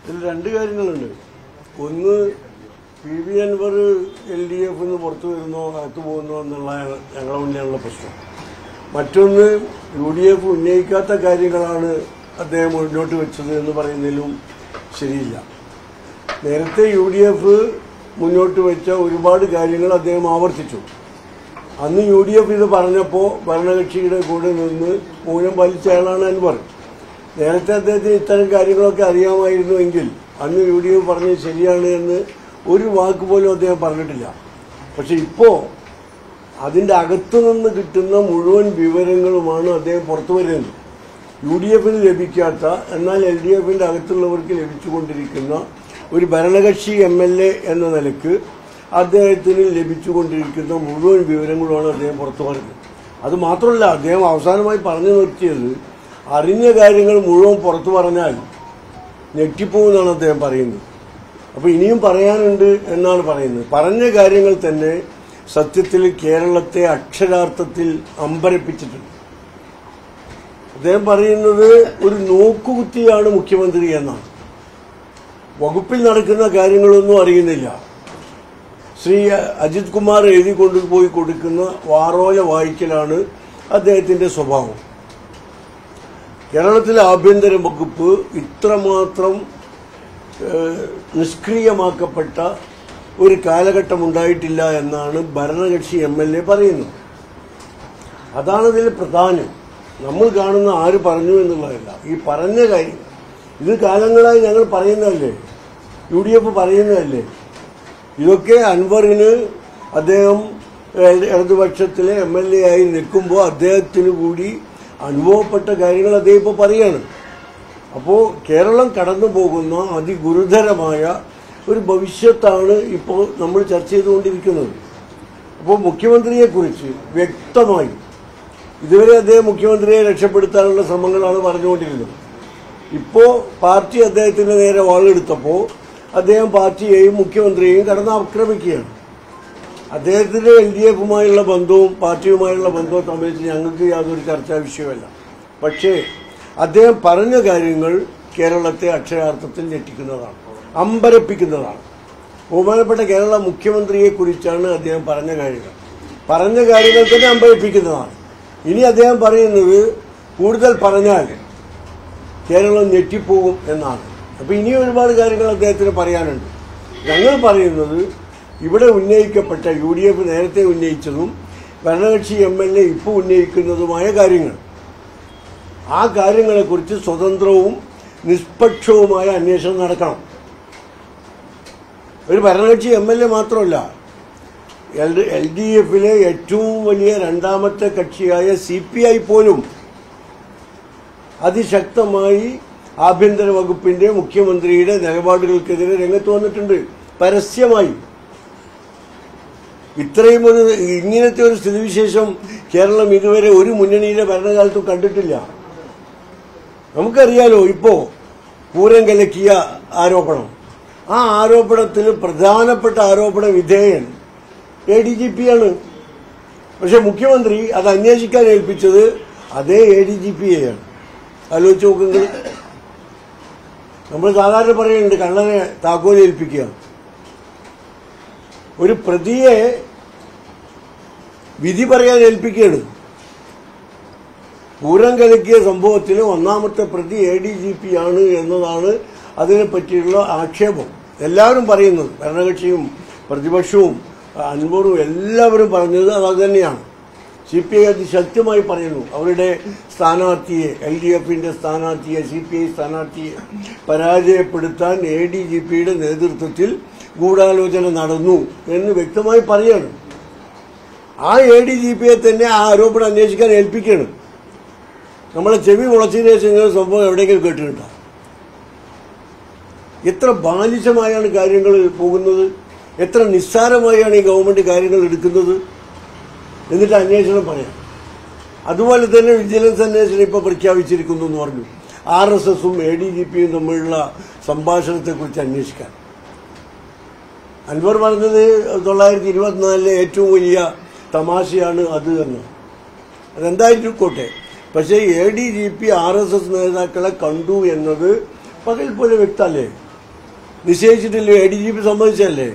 ഇതിൽ രണ്ട് കാര്യങ്ങളുണ്ട് ഒന്ന് P V Anvar L D F നിന്ന് പുറത്തു വരുന്നോ അകത്തു പോകുന്നോ എന്നുള്ള ഞങ്ങളുടെ മുന്നിലുള്ള പ്രശ്നം മറ്റൊന്ന് യു ഡി എഫ് ഉന്നയിക്കാത്ത കാര്യങ്ങളാണ് അദ്ദേഹം മുന്നോട്ട് വെച്ചത് എന്ന് പറയുന്നതിലും ശരിയില്ല നേരത്തെ യു ഡി എഫ് മുന്നോട്ട് വെച്ച ഒരുപാട് കാര്യങ്ങൾ അദ്ദേഹം ആവർത്തിച്ചു അന്ന് യു ഡി എഫ് ഇത് പറഞ്ഞപ്പോൾ ഭരണകക്ഷിയുടെ കൂടെ നിന്ന് മൂലം വലിച്ച ആളാണ് അൻവർ നേരത്തെ അദ്ദേഹത്തിന് ഇത്തരം കാര്യങ്ങളൊക്കെ അറിയാമായിരുന്നുവെങ്കിൽ അന്ന് യു ഡി എഫ് പറഞ്ഞത് ശരിയാണ് എന്ന് ഒരു വാക്ക് പോലും അദ്ദേഹം പറഞ്ഞിട്ടില്ല പക്ഷെ ഇപ്പോ അതിന്റെ അകത്തു നിന്ന് കിട്ടുന്ന മുഴുവൻ വിവരങ്ങളുമാണ് അദ്ദേഹം പുറത്തു വരുന്നത് യു ഡി എഫിന് ലഭിക്കാത്ത എന്നാൽ എൽ ഡി എഫിന്റെ അകത്തുള്ളവർക്ക് ലഭിച്ചുകൊണ്ടിരിക്കുന്ന ഒരു ഭരണകക്ഷി എം എൽ എ എന്ന നിലക്ക് അദ്ദേഹത്തിന് ലഭിച്ചുകൊണ്ടിരിക്കുന്ന മുഴുവൻ വിവരങ്ങളുമാണ് അദ്ദേഹം പുറത്തു പറഞ്ഞത് അത് മാത്രമല്ല അദ്ദേഹം അവസാനമായി പറഞ്ഞു നിർത്തിയത് അറിഞ്ഞ കാര്യങ്ങൾ മുഴുവൻ പുറത്തു പറഞ്ഞാൽ ഞെട്ടിപ്പോകുമെന്നാണ് അദ്ദേഹം പറയുന്നത് അപ്പൊ ഇനിയും പറയാനുണ്ട് എന്നാണ് പറയുന്നത് പറഞ്ഞ കാര്യങ്ങൾ തന്നെ സത്യത്തിൽ കേരളത്തെ അക്ഷരാർത്ഥത്തിൽ അമ്പരപ്പിച്ചിട്ടുണ്ട് അദ്ദേഹം പറയുന്നത് ഒരു നോക്കുകുത്തിയാണ് മുഖ്യമന്ത്രി എന്നാണ് വകുപ്പിൽ നടക്കുന്ന കാര്യങ്ങളൊന്നും അറിയുന്നില്ല ശ്രീ അജിത് കുമാർ എഴുതി കൊണ്ടുപോയി കൊടുക്കുന്ന വാറോല വായിക്കലാണ് അദ്ദേഹത്തിന്റെ സ്വഭാവം കേരളത്തിലെ ആഭ്യന്തര വകുപ്പ് ഇത്രമാത്രം ഏഹ്, നിഷ്ക്രിയമാക്കപ്പെട്ട ഒരു കാലഘട്ടം ഉണ്ടായിട്ടില്ല എന്നാണ് ഭരണകക്ഷി എം എൽ എ പറയുന്നത് അതാണ് ഇതിൽ പ്രധാനം നമ്മൾ കാണുന്ന ആര് പറഞ്ഞു എന്നുള്ളതല്ല ഈ പറഞ്ഞ കാര്യം ഇത് കാലങ്ങളായി ഞങ്ങൾ പറയുന്നതല്ലേ യു ഡി എഫ് പറയുന്നതല്ലേ ഇതൊക്കെ അൻവറിന് അദ്ദേഹം ഇട- ഇടതുപക്ഷത്തിലെ എം എൽ എ ആയി നിൽക്കുമ്പോൾ അദ്ദേഹത്തിന് കൂടി അനുഭവപ്പെട്ട കാര്യങ്ങൾ അദ്ദേഹം ഇപ്പോൾ പറയാണ് അപ്പോൾ കേരളം കടന്നു പോകുന്ന അതിഗുരുതരമായ ഒരു ഭവിഷ്യത്താണ് ഇപ്പോൾ നമ്മൾ ചർച്ച ചെയ്തുകൊണ്ടിരിക്കുന്നത് അപ്പോൾ മുഖ്യമന്ത്രിയെക്കുറിച്ച് വ്യക്തമായി ഇതുവരെ അദ്ദേഹം മുഖ്യമന്ത്രിയെ രക്ഷപ്പെടുത്താനുള്ള ശ്രമങ്ങളാണ് പറഞ്ഞുകൊണ്ടിരുന്നത് ഇപ്പോൾ പാർട്ടി അദ്ദേഹത്തിന്റെ നേരെ വാളെടുത്തപ്പോൾ അദ്ദേഹം പാർട്ടിയെയും മുഖ്യമന്ത്രിയെയും കടന്ന് ആക്രമിക്കുകയാണ് അദ്ദേഹത്തിന്റെ എൽ ഡി എഫുമായുള്ള ബന്ധവും പാർട്ടിയുമായുള്ള ബന്ധവും സംബന്ധിച്ച് ഞങ്ങൾക്ക് യാതൊരു ചർച്ചാ വിഷയമല്ല പക്ഷേ അദ്ദേഹം പറഞ്ഞ കാര്യങ്ങൾ കേരളത്തെ അക്ഷരാർത്ഥത്തിൽ ഞെട്ടിക്കുന്നതാണ് അമ്പരപ്പിക്കുന്നതാണ് ബഹുമാനപ്പെട്ട കേരള മുഖ്യമന്ത്രിയെ കുറിച്ചാണ് അദ്ദേഹം പറഞ്ഞ കാര്യങ്ങൾ പറഞ്ഞ കാര്യങ്ങൾ തന്നെ അമ്പരപ്പിക്കുന്നതാണ് ഇനി അദ്ദേഹം പറയുന്നത് കൂടുതൽ പറഞ്ഞാൽ കേരളം ഞെട്ടിപ്പോകും എന്നാണ് അപ്പൊ ഇനിയും ഒരുപാട് കാര്യങ്ങൾ അദ്ദേഹത്തിന് പറയാനുണ്ട് ഞങ്ങൾ പറയുന്നത് ഇവിടെ ഉന്നയിക്കപ്പെട്ട യു ഡി എഫ് നേരത്തെ ഉന്നയിച്ചതും ഭരണകക്ഷി എം എൽ എ ഇപ്പോൾ ഉന്നയിക്കുന്നതുമായ കാര്യങ്ങൾ ആ കാര്യങ്ങളെക്കുറിച്ച് സ്വതന്ത്രവും നിഷ്പക്ഷവുമായ അന്വേഷണം നടക്കണം ഒരു ഭരണകക്ഷി എം എൽ എ മാത്രമല്ല എൽ ഡി എഫിലെ ഏറ്റവും വലിയ രണ്ടാമത്തെ കക്ഷിയായ സി പി ഐ പോലും അതിശക്തമായി ആഭ്യന്തര വകുപ്പിന്റെ മുഖ്യമന്ത്രിയുടെ നിലപാടുകൾക്കെതിരെ രംഗത്ത് വന്നിട്ടുണ്ട് പരസ്യമായി ഇത്രയും ഒരു ഇങ്ങനത്തെ ഒരു സ്ഥിതിവിശേഷം കേരളം ഇതുവരെ ഒരു മുന്നണിയുടെ ഭരണകാലത്തും കണ്ടിട്ടില്ല നമുക്കറിയാലോ ഇപ്പോ പൂരം കലക്കിയ ആരോപണം ആ ആരോപണത്തിന് പ്രധാനപ്പെട്ട ആരോപണ വിധേയൻ എ ഡി ജി പി ആണ് പക്ഷെ മുഖ്യമന്ത്രി അത് അന്വേഷിക്കാൻ ഏൽപ്പിച്ചത് അതേ എ ഡി ജി പിയെയാണ് ആലോചിച്ച് നോക്കുന്നത് നമ്മൾ സാധാരണ പറയുന്നുണ്ട് കള്ളനെ താക്കോൽ ഏൽപ്പിക്കുക ഒരു പ്രതിയെ വിധി പറയാൻ ഏൽപ്പിക്കുകയാണ് പൂരം കലക്കിയ സംഭവത്തിൽ ഒന്നാമത്തെ പ്രതി എ ഡി ജി പി ആണ് എന്നതാണ് അതിനെ പറ്റിയുള്ള ആക്ഷേപം എല്ലാവരും പറയുന്നത് ഭരണകക്ഷിയും പ്രതിപക്ഷവും അൻവറും എല്ലാവരും പറഞ്ഞത് അത് തന്നെയാണ് സി പി ഐ അതിശക്തമായി പറയുന്നു അവരുടെ സ്ഥാനാർത്ഥിയെ എൽ ഡി എഫിന്റെ സ്ഥാനാർത്ഥിയെ സി പി ഐ സ്ഥാനാർത്ഥിയെ പരാജയപ്പെടുത്താൻ എ ഡി ജി പിയുടെ നേതൃത്വത്തിൽ ഗൂഢാലോചന നടന്നു എന്ന് വ്യക്തമായി പറയാണ് ആ എ ഡി ജി പിയെ തന്നെ ആ ആരോപണം അന്വേഷിക്കാൻ ഏൽപ്പിക്കുകയാണ് നമ്മളെ ചെവി മുളച്ചതിന് ശേഷം ഇങ്ങനെ സംഭവം എവിടെയെങ്കിലും കേട്ടിട്ടുണ്ടോ എത്ര ബാലിശമായാണ് കാര്യങ്ങൾ പോകുന്നത് എത്ര നിസ്സാരമായാണ് ഈ ഗവൺമെന്റ് കാര്യങ്ങൾ എടുക്കുന്നത് എന്നിട്ട് അന്വേഷണം പറയാം അതുപോലെ തന്നെ വിജിലൻസ് അന്വേഷണം ഇപ്പൊ പ്രഖ്യാപിച്ചിരിക്കുന്നു എന്ന് പറഞ്ഞു ആർ എസ് എസും എ ഡി ജി പിയും തമ്മിലുള്ള സംഭാഷണത്തെക്കുറിച്ച് അന്വേഷിക്കാൻ അൻവർ പറഞ്ഞത് തൊള്ളായിരത്തി ഇരുപത്തിനാലിലെ ഏറ്റവും വലിയ തമാശയാണ് അത് എന്ന് അതെന്തായിരിക്കോട്ടെ പക്ഷേ A D G P R S S നേതാക്കളെ കണ്ടു എന്നത് പകൽ പോലെ വ്യക്തമല്ലേ നിശ്ചയിച്ചിട്ടില്ല എ ഡി ജി പി സമ്മതിച്ചല്ലേ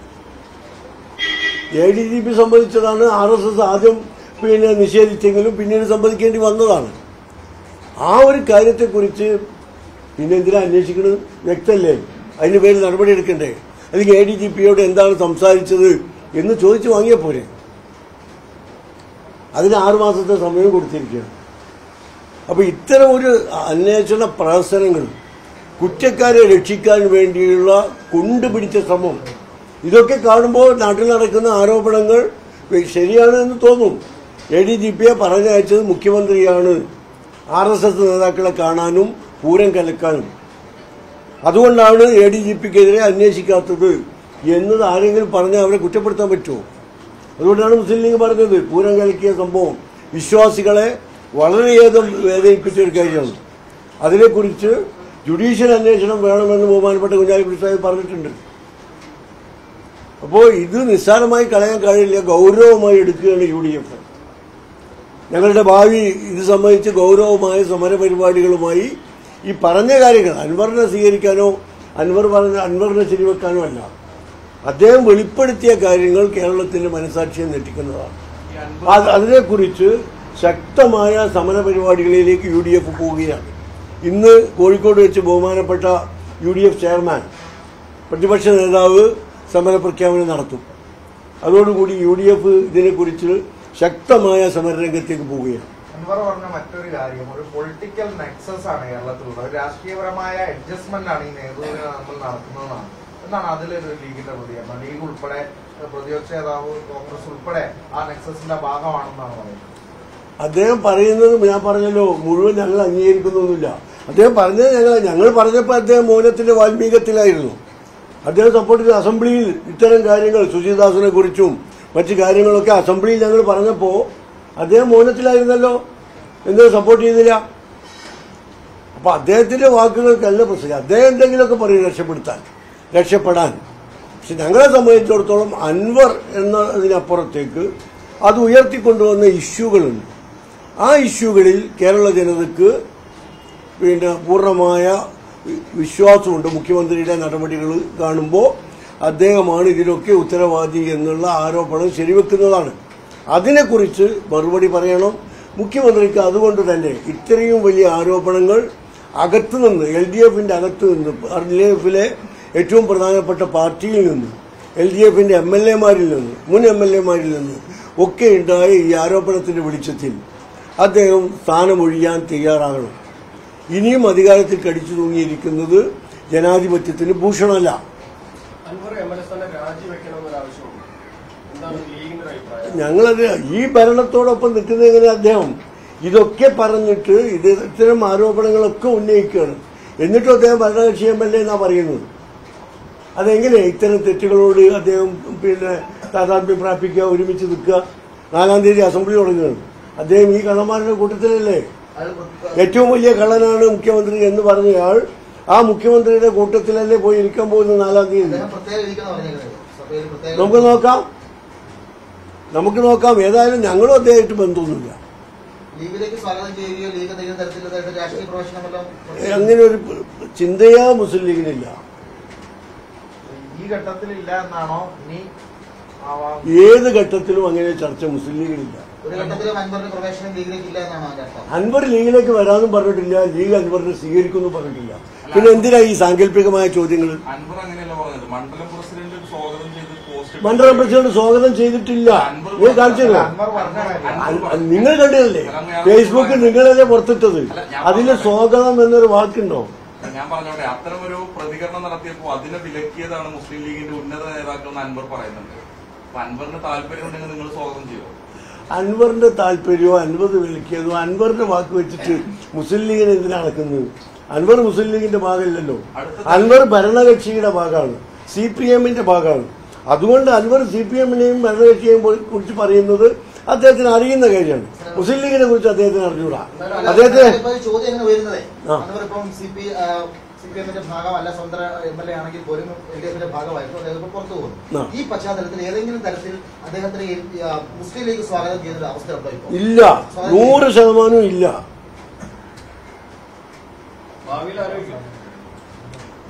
എ ഡി ജി പി സമ്മതിച്ചതാണ് ആർ എസ് എസ് ആദ്യം പിന്നെ നിഷേധിച്ചെങ്കിലും പിന്നീട് സമ്മതിക്കേണ്ടി വന്നതാണ് ആ ഒരു കാര്യത്തെക്കുറിച്ച് പിന്നെ എന്തിനാ അന്വേഷിക്കുന്നത് വ്യക്തമല്ലേ അതിന് പേര് നടപടി എടുക്കണ്ടേ അല്ലെങ്കിൽ എ ഡി ജി പിയോട് എന്താണ് സംസാരിച്ചത് എന്ന് ചോദിച്ചു വാങ്ങിയ പോരെ അതിന് ആറു മാസത്തെ സമയം കൊടുത്തിരിക്കുകയാണ് അപ്പൊ ഇത്തരം ഒരു അന്വേഷണ പ്രവർത്തനങ്ങൾ കുറ്റക്കാരെ രക്ഷിക്കാൻ വേണ്ടിയുള്ള കൊണ്ടുപിടിച്ച ശ്രമം ഇതൊക്കെ കാണുമ്പോൾ നാട്ടിൽ നടക്കുന്ന ആരോപണങ്ങൾ ശരിയാണ് എന്ന് തോന്നും എ ഡി ജി പിയെ പറഞ്ഞയച്ചത് മുഖ്യമന്ത്രിയാണ് ആർ എസ് എസ് നേതാക്കളെ കാണാനും പൂരം കലക്കാനും അതുകൊണ്ടാണ് എ ഡി ജി പിക്കെതിരെ അന്വേഷിക്കാത്തത് എന്നത് ആരെങ്കിലും പറഞ്ഞാൽ അവരെ കുറ്റപ്പെടുത്താൻ പറ്റുമോ അതുകൊണ്ടാണ് മുസ്ലിം ലീഗ് പറഞ്ഞത് പൂരം കലക്കിയ സംഭവം വിശ്വാസികളെ വളരെയധികം വേദനിപ്പിച്ച ഒരു കാര്യമാണ് അതിനെക്കുറിച്ച് ജുഡീഷ്യൽ അന്വേഷണം വേണമെന്ന് ബഹുമാനപ്പെട്ട കുഞ്ഞാലിക്കുട്ടി സാഹിബ് പറഞ്ഞിട്ടുണ്ട് അപ്പോൾ ഇത് നിസ്സാരമായി കളയാൻ കഴിയില്ല ഗൗരവമായി എടുക്കുകയാണ് യു ഡി എഫ് ഞങ്ങളുടെ ഭാവി ഇത് സംബന്ധിച്ച് ഗൗരവമായ സമരപരിപാടികളുമായി ഈ പറഞ്ഞ കാര്യങ്ങൾ അൻവറിനെ സ്വീകരിക്കാനോ അൻവർ പറഞ്ഞ അൻവറിനെ ശരിവെക്കാനോ അല്ല അദ്ദേഹം വെളിപ്പെടുത്തിയ കാര്യങ്ങൾ കേരളത്തിന്റെ മനസാക്ഷിയെ ഞെട്ടിക്കുന്നതാണ് ഈ അൻപത് അത് അതിനെക്കുറിച്ച് ശക്തമായ സമരപരിപാടികളിലേക്ക് യു ഡി എഫ് പോവുകയാണ് ഇന്ന് കോഴിക്കോട് വെച്ച് ബഹുമാനപ്പെട്ട യു ഡി എഫ് ചെയർമാൻ പ്രതിപക്ഷ നേതാവ് സമരപ്രഖ്യാപനം നടത്തും അതോടുകൂടി യു ഡി എഫ് ഇതിനെക്കുറിച്ച് ശക്തമായ സമരരംഗത്തേക്ക് പോവുകയാണ് അൻവർ പറഞ്ഞ മറ്റൊരു കാര്യം ഒരു പൊളിറ്റിക്കൽ നെക്സസ് ആണ് കേരളത്തിലുള്ളത് ഒരു രാഷ്ട്രീയപരമായ അഡ്ജസ്റ്റ്മെന്റ് ആണ് ഈ നേതൃത്വം നമ്മൾ നടത്തുന്നതാണ് എന്നാണ് അതിലൊരു ലീഗിന്റെ പ്രതികരണം ലീഗ് ഉൾപ്പെടെ പ്രതിപക്ഷ നേതാവ് കോൺഗ്രസ് ഉൾപ്പെടെ ആ നെക്സസിന്റെ ഭാഗമാണെന്നാണ് പറയുന്നത് അദ്ദേഹം പറയുന്നത് ഞാൻ പറഞ്ഞല്ലോ മുഴുവൻ ഞങ്ങൾ അംഗീകരിക്കുന്നൊന്നുമില്ല അദ്ദേഹം പറഞ്ഞത് ഞങ്ങൾ ഞങ്ങൾ പറഞ്ഞപ്പോൾ അദ്ദേഹം മൗനത്തിന്റെ വാൽമീകത്തിലായിരുന്നു അദ്ദേഹം സപ്പോർട്ട് ചെയ്ത അസംബ്ലിയിൽ ഇത്തരം കാര്യങ്ങൾ സുശീദാസിനെ കുറിച്ചും മറ്റു കാര്യങ്ങളൊക്കെ അസംബ്ലിയിൽ ഞങ്ങൾ പറഞ്ഞപ്പോ അദ്ദേഹം മൗനത്തിലായിരുന്നല്ലോ എന്തും സപ്പോർട്ട് ചെയ്തില്ല അപ്പൊ അദ്ദേഹത്തിന്റെ വാക്കുകൾക്കല്ല പ്രശ്നം അദ്ദേഹം എന്തെങ്കിലുമൊക്കെ പറയും രക്ഷപ്പെടുത്താൻ രക്ഷപ്പെടാൻ പക്ഷെ ഞങ്ങളെ സംബന്ധിച്ചിടത്തോളം അൻവർ എന്നതിനപ്പുറത്തേക്ക് അത് ഉയർത്തിക്കൊണ്ടുവന്ന ഇഷ്യൂകളുണ്ട് ആ ഇഷ്യൂകളിൽ കേരള ജനതയ്ക്ക് പിന്നെ പൂർണ്ണമായ വി- വിശ്വാസമുണ്ട് മുഖ്യമന്ത്രിയുടെ നടപടികൾ കാണുമ്പോൾ അദ്ദേഹമാണ് ഇതിലൊക്കെ ഉത്തരവാദി എന്നുള്ള ആരോപണം ശരിവെക്കുന്നതാണ് അതിനെക്കുറിച്ച് മറുപടി പറയണം മുഖ്യമന്ത്രിക്ക് അതുകൊണ്ട് തന്നെ ഇത്രയും വലിയ ആരോപണങ്ങൾ അകത്തു നിന്ന് എൽ ഡി എഫിന്റെ അകത്തു നിന്ന് എൽ ഡി എഫിലെ ഏറ്റവും പ്രധാനപ്പെട്ട പാർട്ടിയിൽ നിന്ന് എൽ ഡി എഫിന്റെ എം എൽ എമാരിൽ നിന്ന് മുൻ എം എൽ എമാരിൽ നിന്ന് ഒക്കെ ഉണ്ടായ ഈ ആരോപണത്തിന്റെ വെളിച്ചത്തിൽ അദ്ദേഹം സ്ഥാനമൊഴിയാൻ തയ്യാറാകണം ഇനിയും അധികാരത്തിൽ കടിച്ചു തൂങ്ങിയിരിക്കുന്നത് ജനാധിപത്യത്തിന് ഭൂഷണമല്ല അൻവർ എം എൽ എസ് തന്നെ രാജിവെക്കണമെന്നൊരു ആവശ്യമുണ്ട് എന്താണ് ലീഗിന്റെ ഒരു അഭിപ്രായം ഞങ്ങളത് ഈ ഭരണത്തോടൊപ്പം നിൽക്കുന്ന എങ്ങനെ അദ്ദേഹം ഇതൊക്കെ പറഞ്ഞിട്ട് ഇത് ഇത്തരം ആരോപണങ്ങളൊക്കെ ഉന്നയിക്കുകയാണ് എന്നിട്ടും അദ്ദേഹം ഭരണകക്ഷി എം എൽ എ എന്നാ പറയുന്നത് അതെങ്ങനെ ഇത്തരം തെറ്റുകളോട് അദ്ദേഹം പിന്നെ താതാത്മ്യം പ്രാപിക്കുക ഒരുമിച്ച് നിൽക്കുക നാലാം തീയതി അസംബ്ലി തുടങ്ങുകയാണ് അദ്ദേഹം ഈ കള്ളന്മാരുടെ കൂട്ടത്തിലല്ലേ ഏറ്റവും വലിയ കള്ളനാണ് മുഖ്യമന്ത്രി എന്ന് പറഞ്ഞയാൾ ആ മുഖ്യമന്ത്രിയുടെ കൂട്ടത്തിലല്ലേ പോയി ഇരിക്കാൻ പോകുന്നത് നാലാം തീയതി അദ്ദേഹം പ്രത്യേക ഇരിക്കുന്ന പറഞ്ഞേക്കുന്നത് സഭയിൽ പ്രത്യേക നമുക്ക് നോക്കാം നമുക്ക് നോക്കാം ഏതായാലും ഞങ്ങളും അദ്ദേഹമായിട്ട് ബന്ധമൊന്നുമില്ല ലീഗിലേക്ക് സ്വാഗതം ചെയ്യുകയോ ലീഗ് എന്തെങ്കിലും തരത്തിലുള്ളതായിട്ട് രാഷ്ട്രീയ പ്രവേശനമെല്ലാം അങ്ങനെ ഒരു ചിന്തയാ മുസ്ലിം ലീഗിനില്ല ഈ ഘട്ടത്തിൽ ഇല്ല എന്നാണോ ഇനി ആവാം ഏത് ഘട്ടത്തിലും അങ്ങനെ ചർച്ച മുസ്ലിം ലീഗിനില്ല ഒരു ഘട്ടത്തിലും അൻവറിന്റെ പ്രവേശനം ലീഗിലേക്ക് ഇല്ല എന്നാണ് അതിന്റെ അർത്ഥം അൻവർ ലീഗിലേക്ക് വരാനും പറഞ്ഞിട്ടില്ല ലീഗ് അൻവറിനെ സ്വീകരിക്കുമെന്നും പറഞ്ഞിട്ടില്ല പിന്നെ എന്തിനാ ഈ സാങ്കല്പികമായ ചോദ്യങ്ങൾ അൻവർ അങ്ങനെയല്ല പറഞ്ഞത് മണ്ഡലം പ്രസിഡന്റ് സ്വാഗതം ചെയ്ത് പോസ്റ്റ് മണ്ഡലം പ്രസിഡന്റ് സ്വാഗതം ചെയ്തിട്ടില്ല നിങ്ങൾ കാണിച്ചില്ല അൻവർ പറഞ്ഞ കാര്യം അൻ- നിങ്ങൾ കണ്ടില്ലേ ഫേസ്ബുക്കിൽ നിങ്ങളല്ലേ പുറത്തിട്ടത് അതിൽ സ്വാഗതം എന്നൊരു വാക്കുണ്ടോ ഞാൻ പറഞ്ഞോട്ടെ അത്തരം ഒരു പ്രതികരണം നടത്തിയപ്പോൾ അതിനെ വിലക്കിയതാണ് മുസ്ലിം ലീഗിന്റെ ഉന്നത നേതാക്കൾ എന്ന് അൻവർ പറയുന്നുണ്ട് അപ്പൊ അൻവറിന് താല്പര്യം ഉണ്ടെങ്കിൽ നിങ്ങൾ സ്വാഗതം ചെയ്യോ അൻവറിന്റെ താല്പര്യമോ അൻവർ വിളിക്കിയതോ അൻവറിന്റെ വാക്ക് വെച്ചിട്ട് മുസ്ലിം ലീഗിനെ എന്തിനാ നടക്കുന്നത് അൻവർ മുസ്ലിം ലീഗിന്റെ ഭാഗമല്ലല്ലോ അൻവർ ഭരണകക്ഷിയുടെ ഭാഗമാണ് സി പി എമ്മിന്റെ ഭാഗമാണ് അതുകൊണ്ട് അൻവർ സി പി എമ്മിനെയും ഭരണകക്ഷിയെയും കുറിച്ച് പറയുന്നത് അദ്ദേഹത്തിന് അറിയുന്ന കാര്യമാണ് മുസ്ലിം ലീഗിനെ കുറിച്ച് അദ്ദേഹത്തിന് അറിഞ്ഞൂടാ അദ്ദേഹത്തിന് ഇപ്പൊ ഈ ചോദ്യം എങ്ങനെ വരുന്നത് ആ. അൻവർ ഇപ്പം സി പി സി പി എമ്മിന്റെ ഭാഗമല്ല സ്വന്തം എം എൽ എ ആണെങ്കിൽ പോലും എൽ ഡി എഫിന്റെ ഭാഗമായിരുന്നു അദ്ദേഹം ഇപ്പൊ പുറത്തു ആ. പോകുന്നു ഈ പശ്ചാത്തലത്തിൽ ഏതെങ്കിലും തരത്തിൽ അദ്ദേഹത്തിന് ഈ, ആ, മുസ്ലിം ലീഗ് സ്വാഗതം ചെയ്യുന്ന അവസ്ഥ ഉണ്ടോ ഇപ്പോൾ ഇല്ല നൂറ് ശതമാനവും ഇല്ല ഭാവിയിൽ ആലോചിക്കും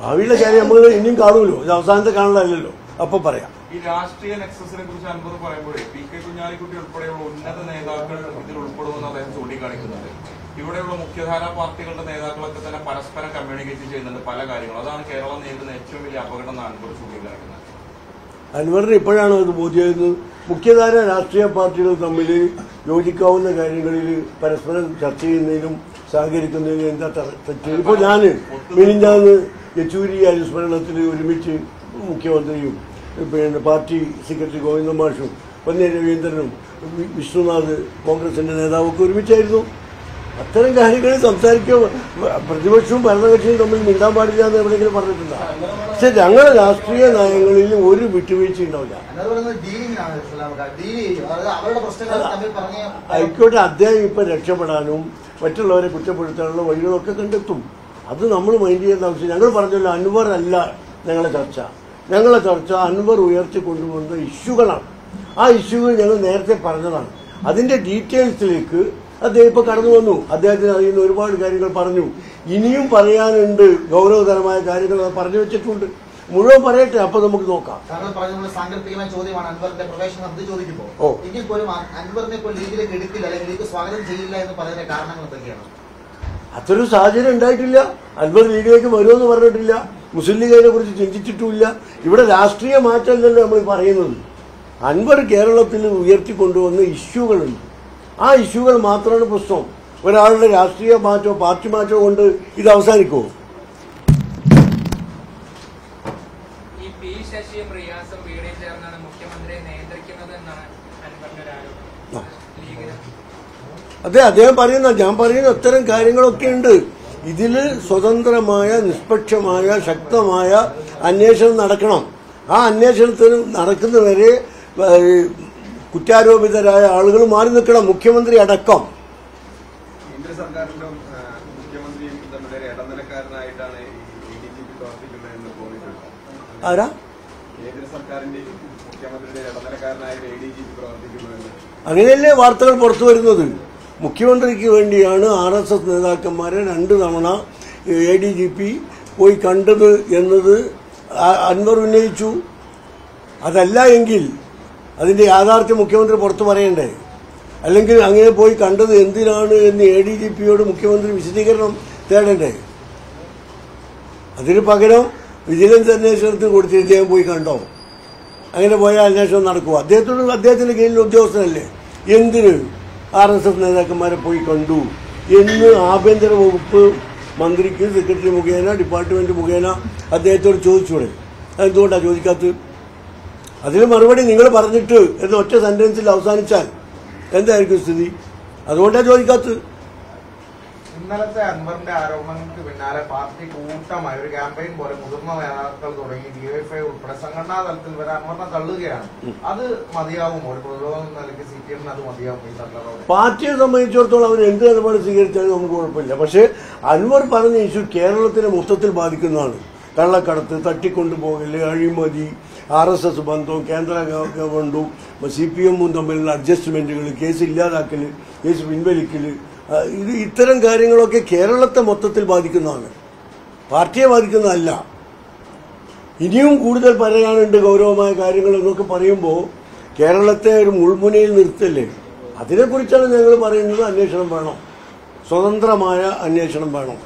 ഭാവിയിലെ കാര്യം നമ്മൾ ഇനിയും കാണുമല്ലോ ഇത് അവസാനത്തെ കാണലല്ലോ അപ്പൊ പറയാം ഈ രാഷ്ട്രീയ നെക്സസിനെ കുറിച്ച് അൻവർ പറയുമ്പോഴേ പി കെ കുഞ്ഞാലിക്കുട്ടി ഉൾപ്പെടെയുള്ള ഉന്നത നേതാക്കൾ ഇതിൽ ഉൾപ്പെടുമെന്ന് അദ്ദേഹം ചൂണ്ടിക്കാണിക്കുന്നുണ്ട് ഇവിടെയുള്ള മുഖ്യധാരാ പാർട്ടികളുടെ നേതാക്കളൊക്കെ തന്നെ പരസ്പരം കമ്മ്യൂണിക്കേറ്റ് ചെയ്യുന്നുണ്ട് പല കാര്യങ്ങളും അതാണ് കേരളം നേരിടുന്ന ഏറ്റവും വലിയ അപകടം എന്നാണ് അൻവർ ചൂണ്ടിക്കാണിക്കുന്നത് അൻവറിന് ഇപ്പോഴാണ് അത് ബോധ്യമായത് മുഖ്യധാര രാഷ്ട്രീയ പാർട്ടികൾ തമ്മിൽ യോജിക്കാവുന്ന കാര്യങ്ങളിൽ പരസ്പരം ചർച്ച ചെയ്യുന്നതിലും സഹകരിക്കുന്നതിലും എന്താ ത- തെറ്റ് ഇപ്പോൾ ഞാൻ മിനിഞ്ഞാന്ന് യെച്ചൂരി അനുസ്മരണത്തിൽ ഒരുമിച്ച് മുഖ്യമന്ത്രിയും പിന്നെ പാർട്ടി സെക്രട്ടറി ഗോവിന്ദ മാഷും പൊന്നേ രവീന്ദ്രനും വി- വിഷ്ണുനാഥ് കോൺഗ്രസിന്റെ നേതാവൊക്കെ ഒരുമിച്ചായിരുന്നു അത്തരം കാര്യങ്ങൾ സംസാരിക്കുക പ്രതിപക്ഷവും ഭരണകക്ഷിയും തമ്മിൽ മിണ്ടാൻ പാടില്ല എന്ന് എവിടെയെങ്കിലും പറഞ്ഞിട്ടുണ്ടോ പക്ഷെ ഞങ്ങളുടെ രാഷ്ട്രീയ നയങ്ങളിൽ ഒരു വിട്ടുവീഴ്ച ഉണ്ടാവില്ല എന്നത് പറയുന്നത് ഡീലിംഗ് ആണ് ഇസ്ലാമക്കാർ ഡീൽ ചെയ്യും അതായത് അവരുടെ പ്രശ്നങ്ങൾ തമ്മിൽ പറഞ്ഞ് ആയിക്കോട്ടെ അദ്ദേഹം ഇപ്പൊ രക്ഷപ്പെടാനും മറ്റുള്ളവരെ കുറ്റപ്പെടുത്താനുള്ള വഴികളൊക്കെ കണ്ടെത്തും അത് നമ്മൾ മൈൻഡ് ചെയ്യേണ്ട ആവശ്യം ഞങ്ങൾ പറഞ്ഞല്ലോ അൻവർ അല്ല ഞങ്ങളെ ചർച്ച ഞങ്ങളെ ചർച്ച അൻവർ ഉയർത്തി കൊണ്ടുവന്ന ഇഷ്യൂകളാണ് ആ ഇഷ്യൂകൾ ഞങ്ങൾ നേരത്തെ പറഞ്ഞതാണ് അതിന്റെ ഡീറ്റെയിൽസിലേക്ക് അദ്ദേഹം ഇപ്പൊ കടന്നു വന്നു അദ്ദേഹത്തിന് അറിയുന്ന ഒരുപാട് കാര്യങ്ങൾ പറഞ്ഞു ഇനിയും പറയാനുണ്ട് ഗൗരവതരമായ കാര്യങ്ങൾ അത് പറഞ്ഞു വെച്ചിട്ടുണ്ട് മുഴുവൻ പറയട്ടെ അപ്പൊ നമുക്ക് നോക്കാം താങ്കൾ പറഞ്ഞ സാങ്കല്പികമായ ചോദ്യമാണ് അൻവറിന്റെ പ്രവേശനം അത് ചോദിക്കുമ്പോൾ ഓ. എങ്കിൽ പോലും അ- അൻവറിനെ ഇപ്പോൾ ലീഗിലേക്ക് എടുക്കില്ല അല്ലെങ്കിൽ ലീഗ് സ്വാഗതം ചെയ്യില്ല എന്ന് പറയുന്ന കാരണങ്ങൾ എന്തൊക്കെയാണ് അതൊരു സാഹചര്യം ഉണ്ടായിട്ടില്ല അൻവർ ലീഗിലേക്ക് വരുമെന്ന് പറഞ്ഞിട്ടില്ല മുസ്ലിം ലീഗിനെ കുറിച്ച് ചിന്തിച്ചിട്ടുമില്ല ഇവിടെ രാഷ്ട്രീയ മാറ്റമല്ലല്ലോ നമ്മൾ പറയുന്നത് അൻവർ കേരളത്തിൽ ഉയർത്തിക്കൊണ്ടുവന്ന ഇഷ്യൂകളുണ്ട് ആ ഇഷ്യൂകൾ മാത്രമാണ് പ്രശ്നം ഒരാളുടെ രാഷ്ട്രീയ മാറ്റമോ പാർട്ടി മാറ്റമോ കൊണ്ട് ഇത് അവസാനിക്കുമോ ഈ പി ശശിയും റിയാസും വീടിൽ ചേർന്നാണ് മുഖ്യമന്ത്രിയെ നിയന്ത്രിക്കുന്നത് എന്നാണ് അൻവറിന്റെ ഒരു ആ. ആരോപണം ലീഗിന് അതെ അദ്ദേഹം പറയുന്ന ഞാൻ പറയുന്ന അത്തരം കാര്യങ്ങളൊക്കെ ഉണ്ട് ഇതില് സ്വതന്ത്രമായ നിഷ്പക്ഷമായ ശക്തമായ അന്വേഷണം നടക്കണം ആ അന്വേഷണത്തിന് നടക്കുന്നവരെ ഏഹ്, കുറ്റാരോപിതരായ ആളുകൾ മാറി നിൽക്കണം മുഖ്യമന്ത്രി അടക്കം കേന്ദ്ര സർക്കാരിലും ആ, മുഖ്യമന്ത്രിയും തമ്മിൽ ഒരു ഇടനിലക്കാരനായിട്ടാണ് ഈ ഡി ജി പി പ്രവർത്തിക്കുന്നതെന്ന് തോന്നിയിട്ടുണ്ട് ആരാ കേന്ദ്ര സർക്കാരിന്റെയും മുഖ്യമന്ത്രിയുടെ ഇടനിലക്കാരനായിട്ട് എ ഡി ജി പി പ്രവർത്തിക്കുന്നതെന്ന് അങ്ങനെയല്ലേ വാർത്തകൾ പുറത്തു വരുന്നത് മുഖ്യമന്ത്രിക്ക് വേണ്ടിയാണ് ആർ എസ് എസ് നേതാക്കന്മാരെ രണ്ട് തവണ എ ഡി ജി പി പോയി കണ്ടത് എന്നത് ആ- അൻവർ ഉന്നയിച്ചു അതല്ല എങ്കിൽ അതിന്റെ യാഥാർത്ഥ്യം മുഖ്യമന്ത്രി പുറത്തു പറയണ്ടേ അല്ലെങ്കിൽ അങ്ങനെ പോയി കണ്ടത് എന്തിനാണ് എന്ന് എ ഡി ജി പിയോട് മുഖ്യമന്ത്രി വിശദീകരണം തേടണ്ടേ അതിന് പകരം വിജിലൻസ് അന്വേഷണത്തിന് കൊടുത്ത് ഇദ്ദേഹം പോയി കണ്ടോ അങ്ങനെ പോയാൽ അന്വേഷണം നടക്കുക അദ്ദേഹത്തോട് അദ്ദേഹത്തിന്റെ കീഴിൽ ഉദ്യോഗസ്ഥനല്ലേ എന്തിന് ആർ എസ് എസ് നേതാക്കന്മാരെ പോയി കണ്ടു എന്ന് ആഭ്യന്തര വകുപ്പ് മന്ത്രിക്ക് സെക്രട്ടറി മുഖേന ഡിപ്പാർട്ട്മെന്റ് മുഖേന അദ്ദേഹത്തോട് ചോദിച്ചൂടെ അതെന്തുകൊണ്ടാണ് ചോദിക്കാത്തത് അതിന് മറുപടി നിങ്ങൾ പറഞ്ഞിട്ട് എന്ന് ഒറ്റ സെന്റൻസിൽ അവസാനിച്ചാൽ എന്തായിരിക്കും സ്ഥിതി അതുകൊണ്ടാണ് ചോദിക്കാത്തത് ഇന്നലത്തെ അൻവറിന്റെ ആരോപണങ്ങൾക്ക് പിന്നാലെ പാർട്ടി കൂട്ടമായി ഒരു ക്യാമ്പയിൻ പോലെ മുതിർന്ന നേതാക്കൾ തുടങ്ങി ഡിവൈഎഫ്ഐ ഉൾപ്പെടെ സംഘടനാ തലത്തിൽ വരെ അൻവറിനെ തള്ളുകയാണ് അത് മതിയാവുമോ ഒരു പ്രതിരോധം എന്ന നിലയ്ക്ക് സി പി എമ്മിന് അത് മതിയാവും ഈ തള്ളലോടെ പാർട്ടിയെ സംബന്ധിച്ചിടത്തോളം അവർ എന്ത് നിലപാട് സ്വീകരിച്ചാലും നമുക്ക് കുഴപ്പമില്ല പക്ഷേ അൻവർ പറഞ്ഞ ഇഷ്യൂ കേരളത്തിനെ മൊത്തത്തിൽ ബാധിക്കുന്നതാണ് കള്ളക്കടത്ത് തട്ടിക്കൊണ്ടുപോകല് അഴിമതി ആർ എസ് എസ് ബന്ധവും കേന്ദ്ര ഗവ- ഗവൺമെന്റും സി പി എമ്മും തമ്മിലുള്ള അഡ്ജസ്റ്റ്മെന്റുകൾ കേസ് ഇല്ലാതാക്കല് കേസ് പിൻവലിക്കല് ആ, ഇത് ഇത്തരം കാര്യങ്ങളൊക്കെ കേരളത്തെ മൊത്തത്തിൽ ബാധിക്കുന്നതാണ് പാർട്ടിയെ ബാധിക്കുന്നതല്ല ഇനിയും കൂടുതൽ പറയാനുണ്ട് ഗൗരവമായ കാര്യങ്ങൾ എന്നൊക്കെ പറയുമ്പോൾ കേരളത്തെ ഒരു മുൾമുനയിൽ നിർത്തല്ലേ അതിനെക്കുറിച്ചാണ് ഞങ്ങൾ പറയുന്നത് അന്വേഷണം വേണം സ്വതന്ത്രമായ അന്വേഷണം വേണം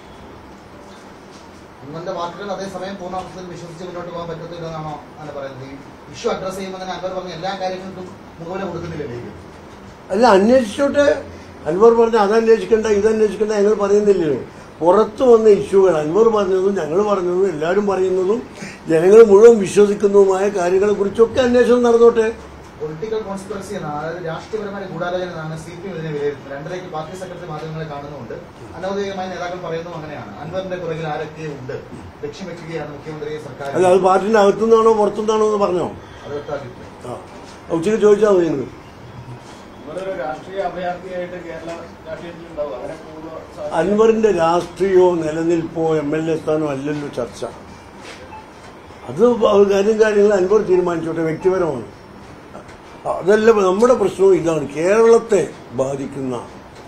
അൻവറിന്റെ വാക്കുകൾ അതേസമയം പൂർണ്ണാർത്ഥത്തിൽ വിശ്വസിച്ച് മുന്നോട്ട് പോകാൻ പറ്റത്തില്ലെന്നാണോ അങ്ങനെ പറയുന്നത് ഈ ഇഷ്യൂ അഡ്രസ് ചെയ്യുമ്പോൾ തന്നെ അൻവർ പറഞ്ഞ എല്ലാ കാര്യങ്ങൾക്കും മുഖവില കൊടുക്കുന്നില്ല ലീഗ് അല്ല അന്വേഷിച്ചോട്ടെ അൻവർ പറഞ്ഞ അത് അന്വേഷിക്കണ്ട ഇത് അന്വേഷിക്കണ്ട ഞങ്ങൾ പറയുന്നില്ലല്ലോ പുറത്തു വന്ന ഇഷ്യൂകൾ അൻവർ പറഞ്ഞതും ഞങ്ങൾ പറഞ്ഞതും എല്ലാവരും പറയുന്നതും ജനങ്ങൾ മുഴുവൻ വിശ്വസിക്കുന്നതുമായ കാര്യങ്ങളെ കുറിച്ചൊക്കെ അന്വേഷണം നടന്നോട്ടെ പൊളിറ്റിക്കൽ കോൺസ്പിറസി എന്നാണ് അതായത് രാഷ്ട്രീയപരമായ ഗൂഢാലോചന എന്നാണ് സി പി എം ഇതിനെ വിലയിരുത്തുന്നത് രണ്ടരയ്ക്ക് പാർട്ടി സെക്രട്ടറി മാധ്യമങ്ങളെ കാണുന്നുണ്ട് അനൗദ്യോഗികമായ നേതാക്കൾ പറയുന്നതും അങ്ങനെയാണ് അൻവറിന്റെ പുറകിൽ ആരൊക്കെ ഉണ്ട് ലക്ഷ്യം വെക്കുകയാണ് മുഖ്യമന്ത്രിയെ സർക്കാർ അല്ല അത് പാർട്ടിന്റെ അകത്തുനിന്നാണോ പുറത്തുനിന്നാണോ എന്ന് പറഞ്ഞോ അത് വ്യക്തമാക്കിയിട്ടുണ്ട് ആ ഉച്ചയ്ക്ക് ചോദിച്ചാൽ മതി നിങ്ങൾ നിങ്ങളൊരു രാഷ്ട്രീയ അഭയാർത്ഥിയായിട്ട് കേരള രാഷ്ട്രീയത്തിൽ ഉണ്ടാവും അങ്ങനെ പോകുന്ന സാഹചര്യം അൻവറിന്റെ രാഷ്ട്രീയമോ നിലനിൽപ്പോ എം എൽ എ സ്ഥാനോ അല്ലല്ലോ ചർച്ച അത് കാര്യം കാര്യങ്ങൾ അൻവർ തീരുമാനിച്ചോട്ടെ വ്യക്തിപരമാണ് അതല്ല നമ്മുടെ പ്രശ്നവും ഇതാണ് കേരളത്തെ ബാധിക്കുന്ന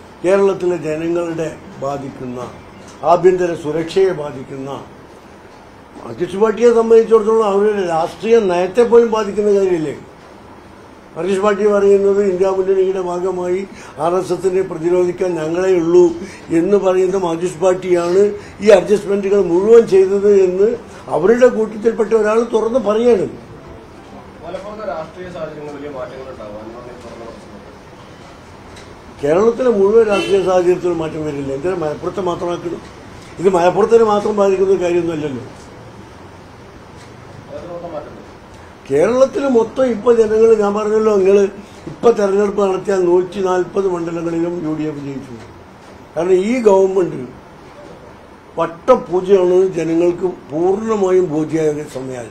കേരളത്തിലെ ജനങ്ങളുടെ ബാധിക്കുന്ന ആഭ്യന്തര സുരക്ഷയെ ബാധിക്കുന്ന മാർക്സിസ്റ്റ് പാർട്ടിയെ സംബന്ധിച്ചിടത്തോളം അവരുടെ രാഷ്ട്രീയ നയത്തെ പോലും ബാധിക്കുന്ന കാര്യമില്ലേ മാർക്സിസ്റ്റ് പാർട്ടി പറയുന്നത് ഇന്ത്യ മുന്നണിയുടെ ഭാഗമായി ആർ എസ് എസിനെ പ്രതിരോധിക്കാൻ ഞങ്ങളെ ഉള്ളൂ എന്ന് പറയുന്ന മാർക്സിസ്റ്റ് പാർട്ടിയാണ് ഈ അഡ്ജസ്റ്റ്മെന്റുകൾ മുഴുവൻ ചെയ്തത് എന്ന് അവരുടെ കൂട്ടത്തിൽപ്പെട്ട ഒരാൾ തുറന്ന് പറയാണ് മലപ്പുറത്തെ രാഷ്ട്രീയ സാഹചര്യങ്ങളിൽ വലിയ മാറ്റങ്ങൾ ഉണ്ടാവും അൻവറിനെ തുറന്ന പ്രശ്നം കേരളത്തിലെ മുഴുവൻ രാഷ്ട്രീയ സാഹചര്യത്തിലും മാറ്റം വരില്ല എന്തിനാ മലപ്പുറത്തെ മാത്രമാക്കണം ഇത് മലപ്പുറത്തിന് മാത്രം ബാധിക്കുന്ന കാര്യമൊന്നുമല്ലല്ലോ അതിനൊക്കെ മാറ്റം വരും. കേരളത്തിൽ മൊത്തം ഇപ്പൊ ജനങ്ങൾ ഞാൻ പറഞ്ഞല്ലോ നിങ്ങൾ ഇപ്പൊ തെരഞ്ഞെടുപ്പ് നടത്തിയ നൂറ്റി നാൽപ്പത് മണ്ഡലങ്ങളിലും യു ഡി എഫ് ജയിച്ചു കാരണം ഈ ഗവൺമെന്റ് വട്ടപൂജയാണ് ജനങ്ങൾക്ക് പൂർണ്ണമായും ബോധ്യമായ സമയമായി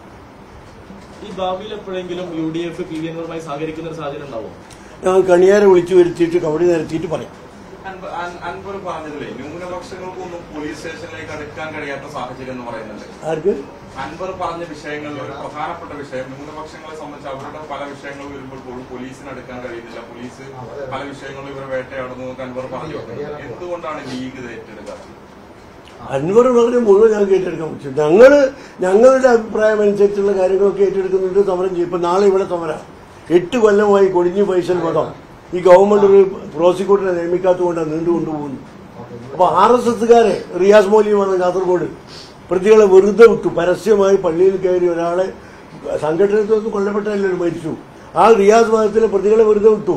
ഈ ഭാവിയിൽ എപ്പോഴെങ്കിലും U D F P V എന്നുമായി സഹകരിക്കുന്ന ഒരു സാഹചര്യം ഉണ്ടാവും ഞാൻ കണിയാരെ വിളിച്ചു വരുത്തിയിട്ട് കബഡി നിരത്തിയിട്ട് പറയാം അൻപ- അൻ- അൻവർ പറഞ്ഞതില്ലേ ന്യൂനപക്ഷങ്ങൾക്കൊന്നും പോലീസ് സ്റ്റേഷനിലേക്ക് അടുക്കാൻ കഴിയാത്ത സാഹചര്യം എന്ന് പറയുന്നുണ്ട് ആർക്ക് അൻവർ പറഞ്ഞ വിഷയങ്ങളിൽ ഒരു പ്രധാനപ്പെട്ട വിഷയം ന്യൂനപക്ഷങ്ങളെ സംബന്ധിച്ച് അവരുടെ പല വിഷയങ്ങൾ വരുമ്പോൾ പോലും പോലീസിന് അടുക്കാൻ കഴിയുന്നില്ല പോലീസ് പല വിഷയങ്ങളും ഇവരെ വേട്ടയാടുന്നു എന്നൊക്കെ അൻവർ പറഞ്ഞു എന്തുകൊണ്ടാണ് ലീഗ് ഇത് ഏറ്റെടുക്കാത്തത് അൻവർ പറഞ്ഞ മുഴുവൻ ഞങ്ങൾക്ക് ഏറ്റെടുക്കാൻ പറ്റും ഞങ്ങള് ഞങ്ങളുടെ അഭിപ്രായം അനുസരിച്ചുള്ള കാര്യങ്ങളൊക്കെ ഏറ്റെടുക്കുന്നുണ്ട് സമരം ചെയ്യും ഇപ്പൊ നാളെ ഇവിടെ സമരം എട്ട് കൊല്ലമായി കൊടിഞ്ഞു പൈസൽ വധം ഈ ഗവൺമെന്റ് ഒരു പ്രോസിക്യൂട്ടറെ നിയമിക്കാത്തതുകൊണ്ടാണ് നീണ്ടുകൊണ്ടുപോകുന്നു അപ്പൊ ആർ എസ് എസുകാരെ റിയാസ് മൗലി വന്ന കാസർഗോഡ് പ്രതികളെ വെറുതെ വിട്ടു പരസ്യമായി പള്ളിയിൽ കയറി ഒരാളെ സംഘടനത്തിൽ കൊല്ലപ്പെട്ടല്ലോ മരിച്ചു ആ റിയാസ് മതത്തിലെ പ്രതികളെ വെറുതെ വിട്ടു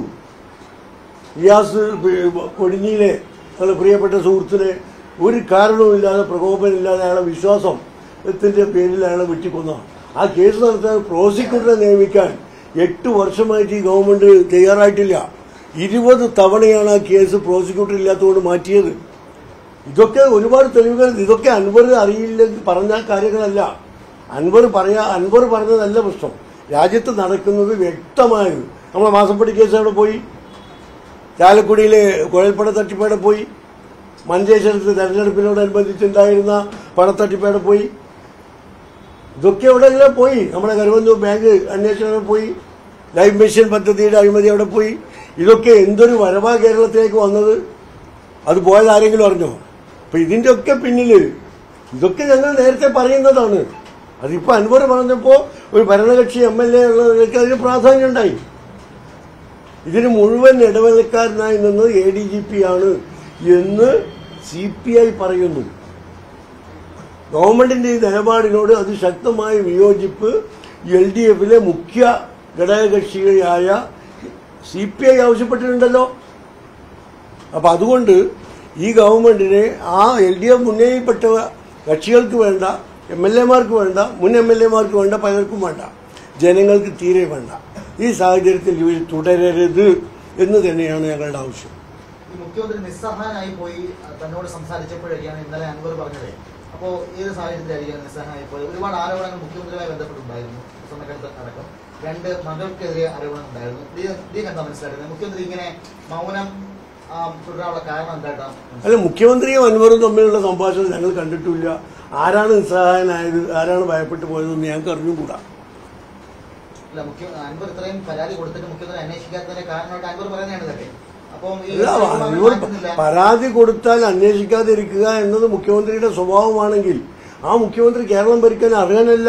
റിയാസ് കൊടിഞ്ഞിയിലെ ഞങ്ങളുടെ പ്രിയപ്പെട്ട സുഹൃത്തിനെ ഒരു കാരണവുമില്ലാതെ പ്രകോപനമില്ലാതെ അയാളെ വിശ്വാസത്തിന്റെ പേരിൽ അയാളെ വെട്ടിക്കൊന്നതാണ് ആ കേസ് നടത്താൻ പ്രോസിക്യൂട്ടറെ നിയമിക്കാൻ എട്ട് വർഷമായിട്ട് ഈ ഗവൺമെന്റ് തയ്യാറായിട്ടില്ല ഇരുപത് തവണയാണ് ആ കേസ് പ്രോസിക്യൂട്ടർ ഇല്ലാത്തതുകൊണ്ട് മാറ്റിയത് ഇതൊക്കെ ഒരുപാട് തെളിവുകൾ ഇതൊക്കെ അൻവർ അറിയില്ലെങ്കിൽ പറഞ്ഞ കാര്യങ്ങളല്ല അൻവർ പറയാ അൻവർ പറഞ്ഞതല്ല പ്രശ്നം രാജ്യത്ത് നടക്കുന്നത് വ്യക്തമായത് നമ്മളെ മാസപ്പടി കേസ് അവിടെ പോയി ചാലക്കുടിയിലെ കുഴൽപ്പണ തട്ടിപ്പേടെ പോയി മഞ്ചേശ്വരത്ത് തെരഞ്ഞെടുപ്പിനോടനുബന്ധിച്ചുണ്ടായിരുന്ന പണത്തട്ടിപ്പേടെ പോയി ഇതൊക്കെ എവിടെയെല്ലാം പോയി നമ്മുടെ കരുവന്നൂർ ബാങ്ക് അന്വേഷണം പോയി ലൈഫ് മിഷൻ പദ്ധതിയുടെ അഴിമതി അവിടെ പോയി ഇതൊക്കെ എന്തൊരു വരവാ കേരളത്തിലേക്ക് വന്നത് അത് പോയത് ആരെങ്കിലും അറിഞ്ഞോ അപ്പൊ ഇതിന്റെ ഒക്കെ പിന്നില് ഇതൊക്കെ ഞങ്ങൾ നേരത്തെ പറയുന്നതാണ് അതിപ്പോ അൻവർ പറഞ്ഞപ്പോ ഒരു ഭരണകക്ഷി എം എൽ എ ഉള്ളവർക്ക് അതിന് പ്രാധാന്യം ഉണ്ടായി ഇതിന് മുഴുവൻ ഇടവേളക്കാരനായി നിന്നത് എ ഡി ജി പി ആണ് എന്ന് സി പി ഐ പറയുന്നു ഗവൺമെന്റിന്റെ ഈ നിലപാടിനോട് അതിശക്തമായ വിയോജിപ്പ് എൽ ഡി എഫിലെ മുഖ്യ ഘടകകക്ഷിയായ സി പി ഐ ആവശ്യപ്പെട്ടിട്ടുണ്ടല്ലോ അപ്പൊ അതുകൊണ്ട് ഈ ഗവൺമെന്റിനെ ആ എൽ ഡി എഫ് മുന്നണിയിൽപ്പെട്ട കക്ഷികൾക്ക് വേണ്ട എം എൽ എമാർക്ക് വേണ്ട മുൻ എം എൽ എമാർക്ക് വേണ്ട പലർക്കും വേണ്ട ജനങ്ങൾക്ക് തീരെ വേണ്ട ഈ സാഹചര്യത്തിൽ ഇവർ തുടരരുത് എന്ന് തന്നെയാണ് ഞങ്ങളുടെ ആവശ്യം ഈ മുഖ്യമന്ത്രി നിസ്സഹായനായി പോയി അഹ് തന്നോട് സംസാരിച്ചപ്പോഴൊക്കെയാണ് ഇന്നലെ അൻവർ പറഞ്ഞത് അപ്പോ ഏത് സാഹചര്യത്തിലായിരിക്കും നിസ്സഹായനായി പോയത് ഒരുപാട് ആരോപണങ്ങൾ മുഖ്യമന്ത്രിയുമായി ബന്ധപ്പെട്ടുണ്ടായിരുന്നു സ്വർണ്ണക്കടത്ത് അടക്കം രണ്ട് മകൾക്കെതിരെ ആരോപണം ഉണ്ടായിരുന്നു ദീപ് എന്താ മനസ്സിലാക്കുന്നത് മുഖ്യമന്ത്രി ഇങ്ങനെ മൗനം ആ, തുടരാനുള്ള കാരണം എന്തായിട്ടാണ് അല്ല മുഖ്യമന്ത്രിയും അൻവറും തമ്മിലുള്ള സംഭാഷണം ഞങ്ങൾ കണ്ടിട്ടില്ല ആരാണ് നിസ്സഹായനായത് ആരാണ് ഭയപ്പെട്ടു പോയതെന്ന് ഞങ്ങൾക്ക് അറിഞ്ഞുകൂടാ അല്ല മുഖ്യ അൻവർ ഇത്രയും പരാതി കൊടുത്തിട്ട് മുഖ്യമന്ത്രി അന്വേഷിക്കാത്തതിന്റെ കാരണമായിട്ട് അൻവർ പറയുന്നതാണ് ഇതൊക്കെ അപ്പം ഈ അല്ല തീരുമാനം അൻവർ മാറ്റുന്നില്ല. പരാതി കൊടുത്താൽ അന്വേഷിക്കാതിരിക്കുക എന്നത് മുഖ്യമന്ത്രിയുടെ സ്വഭാവമാണെങ്കിൽ ആ മുഖ്യമന്ത്രി കേരളം ഭരിക്കാൻ അറിയാനല്ല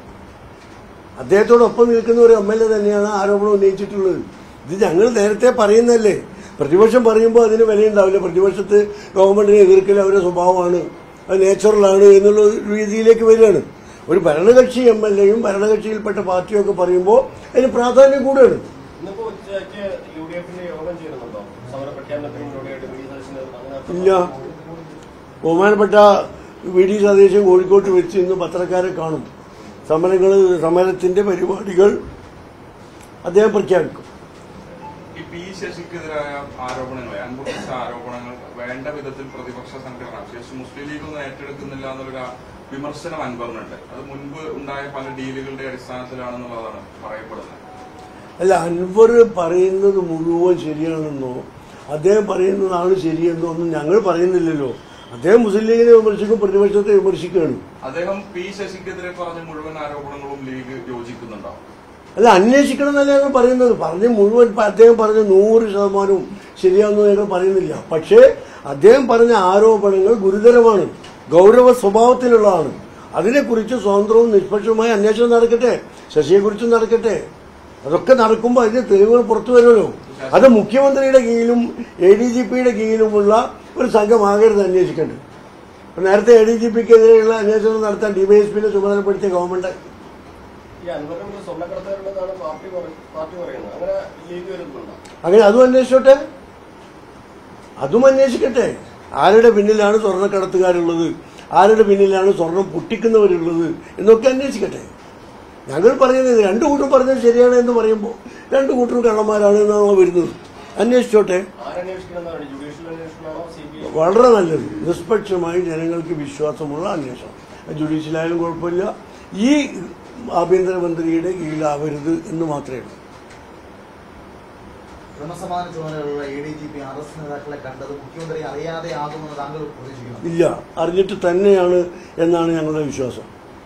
അദ്ദേഹത്തോടൊപ്പം നിൽക്കുന്ന ഒരു എം എൽ എ തന്നെയാണ് ആരോപണം ഉന്നയിച്ചിട്ടുള്ളത് ഇത് ഞങ്ങൾ നേരത്തെ പറയുന്നല്ലേ പ്രതിപക്ഷം പറയുമ്പോൾ അതിന് വിലയുണ്ടാവില്ല പ്രതിപക്ഷത്ത് ഗവൺമെന്റിനെ എതിർക്കൽ അവരുടെ സ്വഭാവമാണ് അത് നേച്ചുറലാണ് എന്നുള്ള ഒരു രീതിയിലേക്ക് വരികയാണ് ഒരു ഭരണകക്ഷി എം എൽ എയും ഭരണകക്ഷിയിൽപ്പെട്ട പാർട്ടിയും ഒക്കെ പറയുമ്പോൾ അതിന് പ്രാധാന്യം കൂടുകയാണ് ഇന്നിപ്പോ ഉച്ചയ്ക്ക് യു ഡി എഫിന്റെ യോഗം ചേരുന്നുണ്ടോ സമര പ്രഖ്യാപനത്തിന് മുന്നോടിയായിട്ട് വി ഡി സതീശന് അങ്ങനെ ഇല്ല ബഹുമാനപ്പെട്ട വി ഡി സതീശൻ കോഴിക്കോട്ട് വെച്ച് ഇന്ന് പത്രക്കാരെ കാണും സമരങ്ങൾ സമരത്തിന്റെ പരിപാടികൾ അദ്ദേഹം പ്രഖ്യാപിക്കും ഈ പി ശശിക്കെതിരായ ആരോപണങ്ങളെ അൻപുറച്ച ആരോപണങ്ങൾ വേണ്ട വിധത്തിൽ പ്രതിപക്ഷ സംഘടന ശേഷി മുസ്ലിം ലീഗ് ഒന്നും ഏറ്റെടുക്കുന്നില്ല എന്നുള്ളൊരു വിമർശനം അൻവറിനുണ്ട് അത് മുൻപ് ഉണ്ടായ പല ഡീലുകളുടെ അടിസ്ഥാനത്തിലാണെന്നുള്ളതാണ് പറയപ്പെടുന്നത് അല്ല അൻവർ പറയുന്നത് മുഴുവൻ ശരിയാണെന്നോ അദ്ദേഹം പറയുന്നതാണ് ശരിയെന്നോ ഒന്നും ഞങ്ങൾ പറയുന്നില്ലല്ലോ അദ്ദേഹം മുസ്ലിം ലീഗിനെ വിമർശിക്കും പ്രതിപക്ഷത്തെ വിമർശിക്കുകയാണ് അദ്ദേഹം പി ശശിക്കെതിരെ പറഞ്ഞ മുഴുവൻ ആരോപണങ്ങളും ലീഗ് യോജിക്കുന്നുണ്ടോ അല്ല അന്വേഷിക്കണം എന്നല്ല ഞങ്ങൾ പറയുന്നത് പറഞ്ഞ് മുഴുവൻ പ- അദ്ദേഹം പറഞ്ഞ നൂറ് ശതമാനവും ശരിയാണെന്ന് ഞങ്ങൾ പറയുന്നില്ല പക്ഷേ അദ്ദേഹം പറഞ്ഞ ആരോപണങ്ങൾ ഗുരുതരമാണ് ഗൗരവ സ്വഭാവത്തിലുള്ളതാണ് അതിനെക്കുറിച്ച് സ്വതന്ത്രവും നിഷ്പക്ഷവുമായ അന്വേഷണം നടക്കട്ടെ ശശിയെക്കുറിച്ചും നടക്കട്ടെ അതൊക്കെ നടക്കുമ്പോൾ അതിന്റെ തെളിവുകൾ പുറത്തു വരുമല്ലോ അത് മുഖ്യമന്ത്രിയുടെ കീഴിലും എ ഡി ജി പിയുടെ കീഴിലുമുള്ള ഒരു സംഘമാകരുത് അന്വേഷിക്കേണ്ടത് ഇപ്പൊ നേരത്തെ എ ഡി ജി പിക്കെതിരെയുള്ള അന്വേഷണം നടത്താൻ ഡിവൈഎസ്പിനെ ചുമതലപ്പെടുത്തിയ ഗവൺമെന്റ് ഈ അൻവറിന്റെ സ്വർണ്ണക്കടത്തുകാരുണ്ടെന്നാണ് പാർട്ടി പറ- പാർട്ടി പറയുന്നത് അങ്ങനെ ലീഗ് വരുന്നുണ്ടോ അങ്ങനെ അതും അന്വേഷിച്ചോട്ടെ അതും അന്വേഷിക്കട്ടെ ആരുടെ പിന്നിലാണ് സ്വർണ്ണക്കടത്തുകാരുള്ളത് ആരുടെ പിന്നിലാണ് സ്വർണം പൊട്ടിക്കുന്നവരുള്ളത് എന്നൊക്കെ അന്വേഷിക്കട്ടെ ഞങ്ങൾ പറയുന്നത് രണ്ടു കൂട്ടരും പറഞ്ഞത് ശരിയാണ് എന്ന് പറയുമ്പോൾ രണ്ടു കൂട്ടരും കള്ളന്മാരാണ് എന്നാണല്ലോ വരുന്നത് അന്വേഷിച്ചോട്ടെ ആരന്വേഷിക്കണമെന്നാണ് ജുഡീഷ്യൽ അന്വേഷണമാണോ സി ബി ഐ വളരെ നല്ലത് നിഷ്പക്ഷമായി ജനങ്ങൾക്ക് വിശ്വാസമുള്ള അന്വേഷണം ജുഡീഷ്യലായാലും കുഴപ്പമില്ല ഈ ആഭ്യന്തരമന്ത്രിയുടെ കീഴിലാവരുത് എന്ന് മാത്രമേ ഉള്ളൂ ക്രമസമാധാന ചുമതലയുള്ള A D G P R S നേതാക്കളെ കണ്ടത് മുഖ്യമന്ത്രി അറിയാതെ ആകുമെന്ന് താങ്കൾ പ്രതീക്ഷിക്കുന്നു ഇല്ല അറിഞ്ഞിട്ട് തന്നെയാണ് എന്നാണ് ഞങ്ങളുടെ വിശ്വാസം